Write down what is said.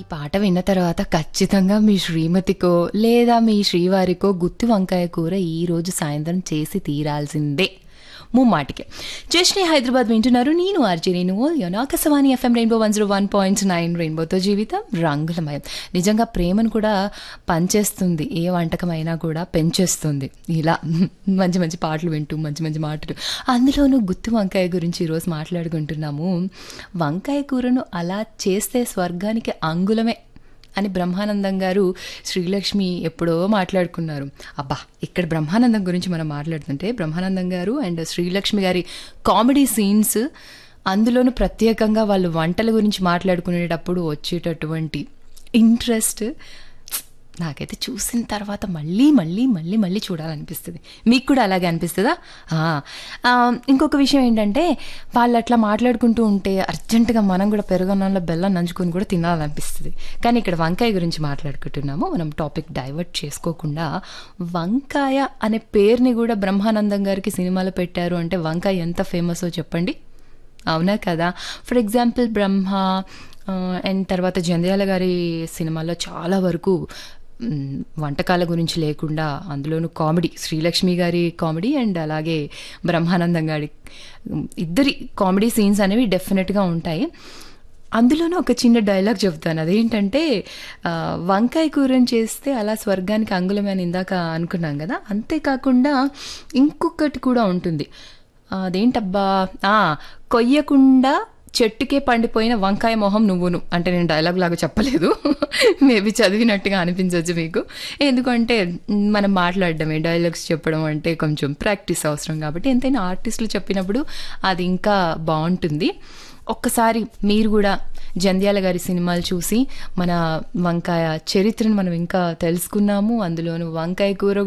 పాట విన్న తర్వాత ఖచ్చితంగా మీ శ్రీమతికో లేదా మీ శ్రీవారికో గుత్తి వంకాయ కూర ఈ రోజు సాయంత్రం చేసి తీరాల్సిందే ముమ్మాటికి జస్ని హైదరాబాద్ వింటున్నారు నేను ఆర్జే నేను Akashvani FM rainbow one zero one point nine రెయిన్బోతో జీవితం రంగులమయం నిజంగా ప్రేమను కూడా పంచేస్తుంది ఏ వంటకమైనా కూడా పెంచేస్తుంది ఇలా మంచి మంచి పాటలు వింటూ మంచి మంచి మాటలు అందులోనూ గుత్తి వంకాయ గురించి ఈరోజు మాట్లాడుకుంటున్నాము వంకాయ కూరను అలా చేస్తే స్వర్గానికి అంగుళమే అని బ్రహ్మానందం గారు శ్రీలక్ష్మి ఎప్పుడో మాట్లాడుకున్నారు అబ్బా ఇక్కడ బ్రహ్మానందం గురించి మనం మాట్లాడుతుంటే బ్రహ్మానందం గారు అండ్ శ్రీలక్ష్మి గారి కామెడీ సీన్స్ అందులోనూ ప్రత్యేకంగా వాళ్ళు వంటల గురించి మాట్లాడుకునేటప్పుడు వచ్చేటటువంటి ఇంట్రెస్ట్ నాకైతే చూసిన తర్వాత మళ్ళీ మళ్ళీ మళ్ళీ మళ్ళీ చూడాలనిపిస్తుంది మీకు కూడా అలాగే అనిపిస్తుందా ఆ, ఆ, ఇంకొక విషయం ఏంటంటే వాళ్ళు అట్లా మాట్లాడుకుంటూ ఉంటే అర్జెంటుగా మనం కూడా పెరుగన్నంలో బెల్లం నంచుకొని కూడా తినాలనిపిస్తుంది కానీ ఇక్కడ వంకాయ గురించి మాట్లాడుకుంటున్నాము మనం టాపిక్ డైవర్ట్ చేసుకోకుండా వంకాయ అనే పేరుని కూడా బ్రహ్మానందం గారికి సినిమాలో పెట్టారు అంటే వంకాయ ఎంత ఫేమసో చెప్పండి అవునా కదా ఫర్ ఎగ్జాంపుల్ బ్రహ్మ అండ్ తర్వాత జంధ్యాల గారి సినిమాలో చాలా వరకు మ్, వంటకాల గురించి లేకుండా అందులోనూ కామెడీ శ్రీలక్ష్మి గారి కామెడీ అండ్ అలాగే బ్రహ్మానందం గారి మ్, ఇద్దరి కామెడీ సీన్స్ అనేవి డెఫినెట్గా ఉంటాయి అందులోనూ ఒక చిన్న డైలాగ్ చెప్తాను అదేంటంటే ఆ, వంకాయ కూరని చేస్తే అలా స్వర్గానికి అంగుళమే అని ఇందాక అనుకున్నాం కదా అంతేకాకుండా ఇంకొకటి కూడా ఉంటుంది ఆ, అదేంటబ్బా ఆ, కొయ్యకుండా చెట్టుకే పండిపోయిన వంకాయ మొహం నువ్వును అంటే నేను డైలాగ్ లాగా చెప్పలేదు మేబీ చదివినట్టుగా అనిపించవచ్చు మీకు ఎందుకంటే మ్, మనం మాట్లాడడమే డైలాగ్స్ చెప్పడం అంటే కొంచెం ప్రాక్టీస్ అవసరం కాబట్టి ఎంతైనా ఆర్టిస్టులు చెప్పినప్పుడు అది ఇంకా బాగుంటుంది ఒక్కసారి మీరు కూడా జంధ్యాల గారి సినిమాలు చూసి మన వంకాయ చరిత్రను మనం ఇంకా తెలుసుకున్నాము అందులోను వంకాయ కూర